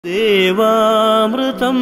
ദേവാമൃതം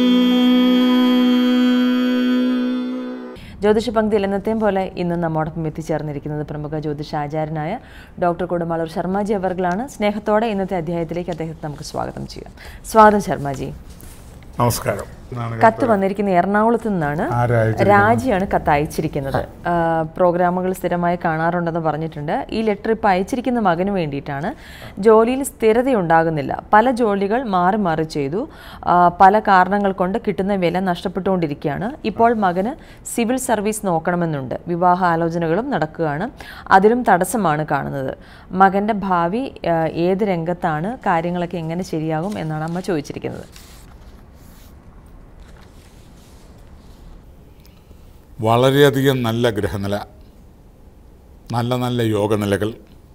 ജ്യോതിഷ പങ്ക്തിയിൽ എന്നത്തെയും പോലെ ഇന്ന് നമ്മോടൊപ്പം എത്തിച്ചേർന്നിരിക്കുന്നത് പ്രമുഖ ജ്യോതിഷാചാര്യനായ ഡോക്ടർ കൊടുമാളൂർ ശർമാജി അവർകളാണ് സ്നേഹത്തോടെ ഇന്നത്തെ അധ്യായത്തിലേക്ക് അദ്ദേഹത്തെ നമുക്ക് സ്വാഗതം ചെയ്യാം സ്വാഗതം ശർമാജി നമസ്കാരം കത്ത് വന്നിരിക്കുന്ന എറണാകുളത്ത് നിന്നാണ് ആരായിരിക്കും? രാജിയാണ് കത്ത് അയച്ചിരിക്കുന്നത് ആ, പ്രോഗ്രാമുകൾ സ്ഥിരമായി കാണാറുണ്ടെന്ന് പറഞ്ഞിട്ടുണ്ട് ഈ ലെറ്റർ ഇപ്പം അയച്ചിരിക്കുന്ന മകന് വേണ്ടിയിട്ടാണ് ജോലിയിൽ സ്ഥിരതയുണ്ടാകുന്നില്ല പല ജോലികൾ മാറി മാറി ചെയ്തു ആ, പല കാരണങ്ങൾ കൊണ്ട് കിട്ടുന്ന വില നഷ്ടപ്പെട്ടുകൊണ്ടിരിക്കുകയാണ് ഇപ്പോൾ മകന് സിവിൽ സർവീസ് നോക്കണമെന്നുണ്ട് വിവാഹ ആലോചനകളും നടക്കുകയാണ് അതിലും തടസ്സമാണ് കാണുന്നത് മകൻ്റെ ഭാവി ആ, ഏത് രംഗത്താണ് കാര്യങ്ങളൊക്കെ എങ്ങനെ ശരിയാകും എന്നാണ് അമ്മ ചോദിച്ചിരിക്കുന്നത് വളരെയധികം നല്ല ഗ്രഹനില നല്ല നല്ല യോഗനിലകൾ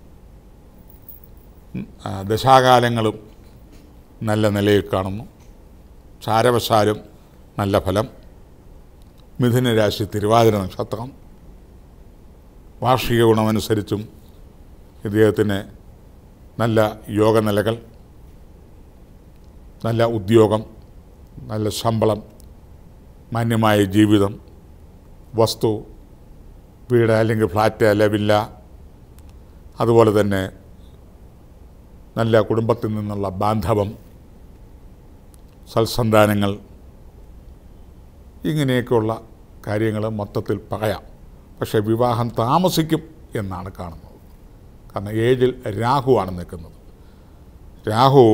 ഉം, ആ, ദശാകാലങ്ങളും നല്ല നിലയിൽ കാണുന്നു ചാരവശാലും നല്ല ഫലം മിഥുന രാശി തിരുവാതിര നക്ഷത്രം വാർഷിക ഗുണമനുസരിച്ചും ഇദ്ദേഹത്തിന് നല്ല യോഗനിലകൾ നല്ല ഉദ്യോഗം നല്ല ശമ്പളം മാന്യമായ ജീവിതം വസ്തു വീട് അല്ലെങ്കിൽ ഫ്ലാറ്റ് അല്ല വില്ല അതുപോലെ തന്നെ നല്ല കുടുംബത്തിൽ നിന്നുള്ള ബാന്ധവം സൽസന്താനങ്ങൾ ഇങ്ങനെയൊക്കെയുള്ള കാര്യങ്ങൾ മൊത്തത്തിൽ പറയാം പക്ഷേ വിവാഹം താമസിക്കും എന്നാണ് കാണുന്നത് കാരണം ഏഴിൽ രാഹുവാണ് നിൽക്കുന്നത് രാഹു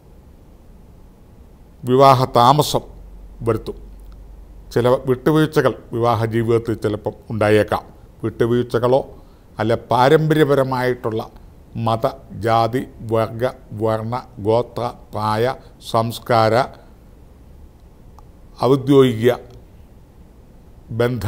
വിവാഹ താമസം വരുത്തും ചില വിട്ടുവീഴ്ചകൾ വിവാഹ ജീവിതത്തിൽ ചിലപ്പം ഉണ്ടായേക്കാം വിട്ടുവീഴ്ചകളോ അല്ല പാരമ്പര്യപരമായിട്ടുള്ള മത ജാതി വർഗ വർണ്ണ ഗോത്ര പ്രായ സംസ്കാര ഔദ്യോഗിക ബന്ധ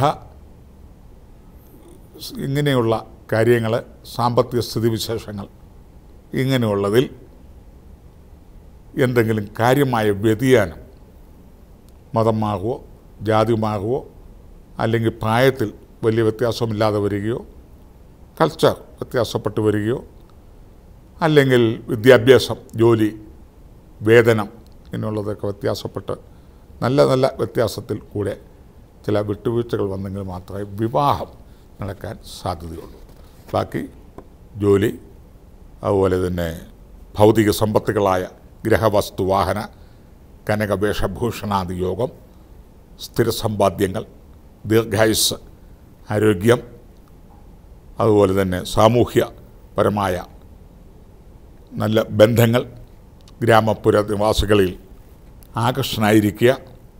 ഇങ്ങനെയുള്ള കാര്യങ്ങൾ സാമ്പത്തിക സ്ഥിതിവിശേഷങ്ങൾ ഇങ്ങനെയുള്ളതിൽ എന്തെങ്കിലും കാര്യമായ വ്യതിയാനം മതം മാറുകയോ ജാതി മാറുകയോ അല്ലെങ്കിൽ പ്രായത്തിൽ വലിയ വ്യത്യാസമില്ലാതെ വരികയോ കൾച്ചർ വ്യത്യാസപ്പെട്ട് വരികയോ അല്ലെങ്കിൽ വിദ്യാഭ്യാസം ജോലി വേതനം ഇങ്ങനെയുള്ളതൊക്കെ വ്യത്യാസപ്പെട്ട് നല്ല നല്ല വ്യത്യാസത്തിൽ കൂടെ ചില വിട്ടുവീഴ്ചകൾ വന്നെങ്കിൽ മാത്രമേ വിവാഹം നടക്കാൻ സാധ്യതയുള്ളൂ ബാക്കി ജോലി അതുപോലെ തന്നെ ഭൗതിക സമ്പത്തുകളായ ഗ്രഹവസ്തു വാഹന കനക വേഷഭൂഷണാദി യോഗം സ്ഥിരസമ്പാദ്യങ്ങൾ ദീർഘായുസ് ആരോഗ്യം അതുപോലെ തന്നെ സാമൂഹ്യപരമായ നല്ല ബന്ധങ്ങൾ ഗ്രാമപ്പുര നിവാസികളിൽ ആകർഷണായിരിക്കുക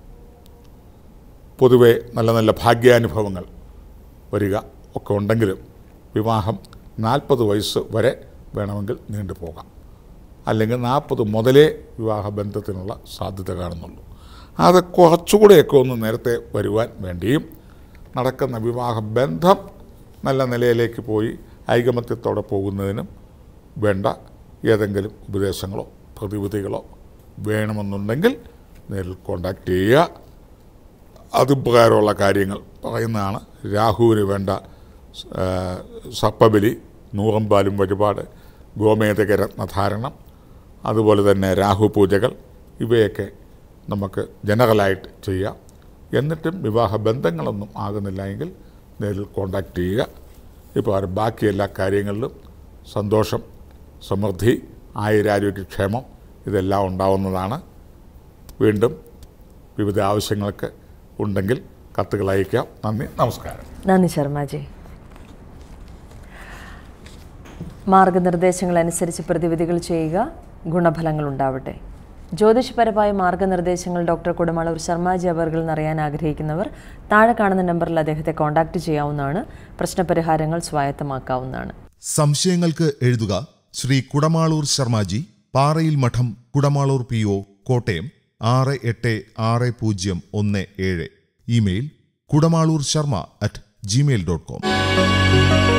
പൊതുവെ നല്ല നല്ല ഭാഗ്യാനുഭവങ്ങൾ വരിക ഒക്കെ ഉണ്ടെങ്കിലും വിവാഹം നാൽപ്പത് വയസ്സ് വരെ വേണമെങ്കിൽ നീണ്ടുപോകാം അല്ലെങ്കിൽ നാൽപ്പത് മുതലേ വിവാഹ ബന്ധത്തിനുള്ള സാധ്യത കാണുന്നുള്ളൂ അത് കുറച്ചുകൂടെയൊക്കെ ഒന്ന് നേരത്തെ വരുവാൻ വേണ്ടിയും നടക്കുന്ന വിവാഹ ബന്ധം നല്ല നിലയിലേക്ക് പോയി ഐകമത്യത്തോടെ പോകുന്നതിനും വേണ്ട ഏതെങ്കിലും ഉപദേശങ്ങളോ പ്രതിവിധികളോ വേണമെന്നുണ്ടെങ്കിൽ നേരിൽ കോണ്ടാക്ട് ചെയ്യുക അതുപ്രകാരമുള്ള കാര്യങ്ങൾ പറയുന്നതാണ് രാഹുവിന് വേണ്ട ആ, സർപ്പബലി നൂറമ്പാലും വഴിപാട് ഗോമേതക രത്നധാരണം അതുപോലെ തന്നെ രാഹു പൂജകൾ ഇവയൊക്കെ നമുക്ക് ജനറലായിട്ട് ചെയ്യാം എന്നിട്ടും വിവാഹ ബന്ധങ്ങളൊന്നും ആകുന്നില്ല എങ്കിൽ നേരിൽ കോണ്ടാക്ട് ചെയ്യുക ഇപ്പോൾ ബാക്കി എല്ലാ കാര്യങ്ങളിലും സന്തോഷം സമൃദ്ധി ആയുരാരോഗ്യക്ഷേമം ഇതെല്ലാം ഉണ്ടാവുന്നതാണ് വീണ്ടും വിവിധ ആവശ്യങ്ങൾക്ക് ഉണ്ടെങ്കിൽ കത്തുകൾ അയക്കാം നന്ദി നമസ്കാരം നന്ദി ശർമാജി മാർഗനിർദ്ദേശങ്ങൾ അനുസരിച്ച് പ്രതിവിധികൾ ചെയ്യുക ഗുണഫലങ്ങൾ ഉണ്ടാവട്ടെ ജ്യോതിഷപരമായ മാർഗനിർദ്ദേശങ്ങൾ ഡോക്ടർ കുടമാളൂർ ശർമാജി അവർകൾ എന്നറിയാൻ ആഗ്രഹിക്കുന്നവർ താഴെ കാണുന്ന നമ്പറിൽ അദ്ദേഹത്തെ കോൺടാക്റ്റ് ചെയ്യാവുന്നതാണ് പ്രശ്നപരിഹാരങ്ങൾ സ്വായത്തമാക്കാവുന്നതാണ് സംശയങ്ങൾക്ക് എഴുതുക ശ്രീ കുടമാളൂർ ശർമാജി പാറയിൽ മഠം കുടമാളൂർ പി ഒ കോട്ടയം ആറ് എട്ട് ആറ് പൂജ്യം ഒന്ന് ഏഴ് email Kudamaloor Sharma at Gmail dot com